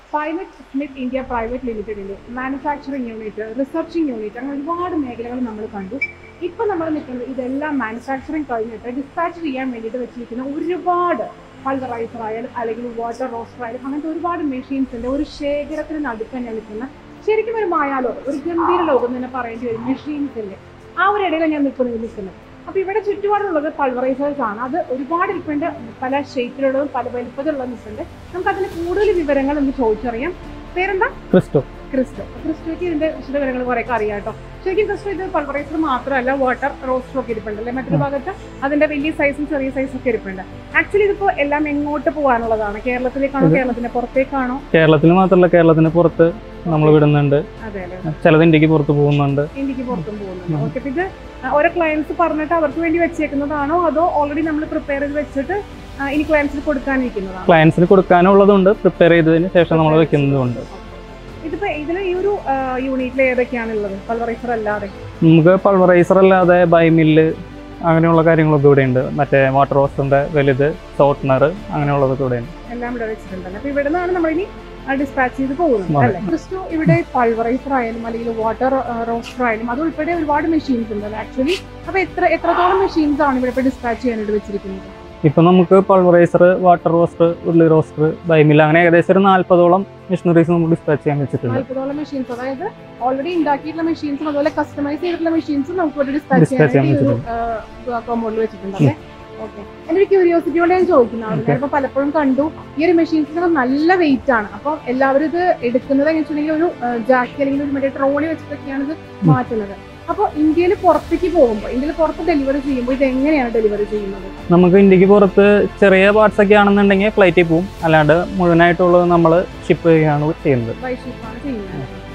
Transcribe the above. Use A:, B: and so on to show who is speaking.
A: Pilot Smith India private ലിമിറ്റഡിന്റെ manufacturing unit researching unit അങ്ങനെ ഒരുപാട് മേഖലകൾ നമ്മൾ കണ്ടു ഇപ്പൊ നമ്മൾ നിൽക്കുന്നത് ഇതെല്ലാം മാനുഫാക്ചറിങ് കഴിഞ്ഞിട്ട് ഡിസ്പാച്ച് ചെയ്യാൻ വേണ്ടിയിട്ട് വെച്ചിരിക്കുന്ന ഒരുപാട് പൾവറൈസർ ആയാലും അല്ലെങ്കിൽ വാട്ടർ റോസ്റ്റർ ആയാലും അങ്ങനത്തെ ഒരുപാട് മെഷീൻസിന്റെ ഒരു ശേഖരത്തിന് നടുക്ക് തന്നെ നിൽക്കുന്ന ശരിക്കും ഒരു മായാലോകം ഒരു ഗംഭീര ലോകം തന്നെ പറയേണ്ടി വരും മെഷീൻസിന്റെ ആ ഒരു ഇടയിലാണ് ഞാൻ നിൽക്കുന്നത് നിൽക്കുന്നത് അപ്പൊ ഇവിടെ ചുറ്റുപാടുള്ളത് പൾവറൈസേഴ്സ് ആണ് അത് ഒരുപാട് ഇരിപ്പുണ്ട് പല ഷേപ്പിലുള്ളതും പല വലുപ്പത്തിലുള്ളതും നിൽപ്പുണ്ട് നമുക്ക് അതിന് കൂടുതൽ വിവരങ്ങൾ നമുക്ക് ചോദിച്ചറിയാം പേരെന്താ
B: ക്രിസ്റ്റോ
A: ക്രിസ്റ്റോ ക്രിസ്റ്റോയ്ക്ക് ഇതിന്റെ വിശദവിവരങ്ങൾ കുറെ അറിയാം കേട്ടോ ശരിക്കും ക്രിസ്റ്റോ ഇത് പൾവറൈസർ മാത്രമല്ല വാട്ടർ റോസ്റ്റർ ഒക്കെ ഇരിപ്പുണ്ട് അല്ലെ മറ്റൊരു ഭാഗത്ത് അതിന്റെ വലിയ സൈസും ചെറിയ സൈസും ഒക്കെ ഇരിപ്പുണ്ട് ആക്ച്വലി ഇതിപ്പോ എല്ലാം എങ്ങോട്ട് പോകാനുള്ളതാണ് കേരളത്തിലേക്കാണോ
B: ഇത്
A: കേരളത്തിന്റെ പുറത്തേക്കാണോ
B: കേരളത്തിൽ മാത്രമല്ല കേരളത്തിന് പുറത്ത് നമ്മൾ വിടുന്നുണ്ട്
A: അതെ അല്ലെ
B: ചിലത് ഇന്ത്യക്ക് പുറത്ത് പോകുന്നുണ്ട്
A: ഇന്ത്യക്ക് പുറത്തും പോകുന്നുണ്ട്
B: ഉം.
A: ഓക്കെ ഇത് ഓരോ ക്ലയൻസ് പറഞ്ഞിട്ട് അവർക്ക് വേണ്ടി വെച്ചേക്കുന്നതാണോ അതോ ഓൾറെഡി നമ്മൾ പ്രിപ്പയർ ചെയ്ത് വെച്ചിട്ട് ആ, ഇനി ക്ലയൻസിന് കൊടുക്കാനിരിക്കുന്നതാണോ
B: ക്ലയൻസിന് കൊടുക്കാനുള്ളതുണ്ട് പ്രിപ്പയർ ചെയ്തതിന് ശേഷം നമ്മൾ വെക്കുന്നതുണ്ട്
A: ഇതിപ്പോ ഇതിൽ ഈ ഒരു യൂണിറ്റിൽ ഏതൊക്കെയാണ് ഉള്ളത് പൾവറൈസർ അല്ലാതെ
B: നമുക്ക് പൾവറൈസർ അല്ലാതെ ബൈമില്ല് അങ്ങനെയുള്ള കാര്യങ്ങളൊക്കെ ഇവിടെ ഉണ്ട് മറ്റേ വാട്ടർ റോസ്റ്ററിന്റെ വലുത് സോട്ട്നർ അങ്ങനെയുള്ളതൊക്കെ ഇവിടെ ഉണ്ട്
A: എല്ലാം ഇവിടെ വെച്ചിട്ടുണ്ടല്ലോ അപ്പൊ ഇവിടെ നിന്നാണ് നമ്മളിനി ഡിസ്പാച്ച് ചെയ്ത് പോകുന്നത്
B: അതെ.
A: അല്ലേ ക്രിസ്റ്റു ഇവിടെ പൾവറൈസർ ആയാലും അല്ലെങ്കിൽ വാട്ടർ റോസ്റ്റർ ആയാലും അത് ഉൾപ്പെടെ ഒരുപാട് മെഷീൻസ് ഉണ്ടല്ലോ ആക്ച്വലി അപ്പൊ എത്ര എത്രത്തോളം മെഷീൻസ് ആണ് ഇവിടെ ഇപ്പൊ ഡിസ്പാച്ച് ചെയ്യാനായിട്ട് വെച്ചിരിക്കുന്നത്
B: ഇപ്പൊ നമുക്ക് പൾവറൈസർ വാട്ടർ റോസ്റ്റർ ഉള്ളി റോസ്റ്റർ ബൈമില്ല് അങ്ങനെ ഏകദേശം ഒരു നാല്പതോളം മെഷീനറീസ് നമുക്ക് ഡിസ്പാച്ച് ചെയ്യാൻ വെച്ചിട്ടുണ്ട്
A: നാൽപ്പതോളം മെഷീൻസ് അതായത് ഓൾറെഡി ഉണ്ടാക്കിയിട്ടുള്ള മെഷീൻസും അതുപോലെ കസ്റ്റമൈസ് ചെയ്തിട്ടുള്ള മെഷീൻസും നമുക്ക് ഇവിടെ ഡിസ്പാച്ച്
B: Dispatch ചെയ്യാൻ
A: ചെയ്യാനായിട്ട് ഈ ഒരു കോമ്പൗണ്ടിൽ വെച്ചിട്ടുണ്ടല്ലേ ഓക്കെ എന്റെ ഒരു ക്യൂരിയോസിറ്റിയോടെ ഞാൻ ചോദിക്കുന്നതാണ്
B: Okay.
A: ഞാനിപ്പോ പലപ്പോഴും കണ്ടു ഈ ഒരു മെഷീൻസിന് നല്ല വെയിറ്റ് ആണ് അപ്പൊ എല്ലാവരും ഇത് എടുക്കുന്നത് എങ്ങനെ വെച്ചിട്ടുണ്ടെങ്കിൽ ഒരു ജാക്കി അല്ലെങ്കിൽ ഒരു മറ്റേ ട്രോളി വെച്ചിട്ടൊക്കെയാണ് ഇത് മാറ്റുന്നത് അപ്പോൾ ഇന്ത്യയിൽ പുറത്തേക്ക് പോകുമ്പോൾ ഇന്ത്യയിൽ പുറത്ത് ഡെലിവറി ചെയ്യുമ്പോൾ ഇത് എങ്ങനെയാണ് ഡെലിവറി ചെയ്യുന്നത്
B: നമുക്ക് ഇന്ത്യക്ക് പുറത്ത് ചെറിയ പാർട്സ് ഒക്കെ ആണെന്നുണ്ടെങ്കിൽ ഫ്ലൈറ്റിൽ പോകും അല്ലാണ്ട് മുഴുവനായിട്ടുള്ളത് നമ്മൾ ഷിപ്പ് ചെയ്യുകയാണ് ചെയ്യുന്നത്
A: ബൈ ഷിപ്പാണ് ചെയ്യുന്നത്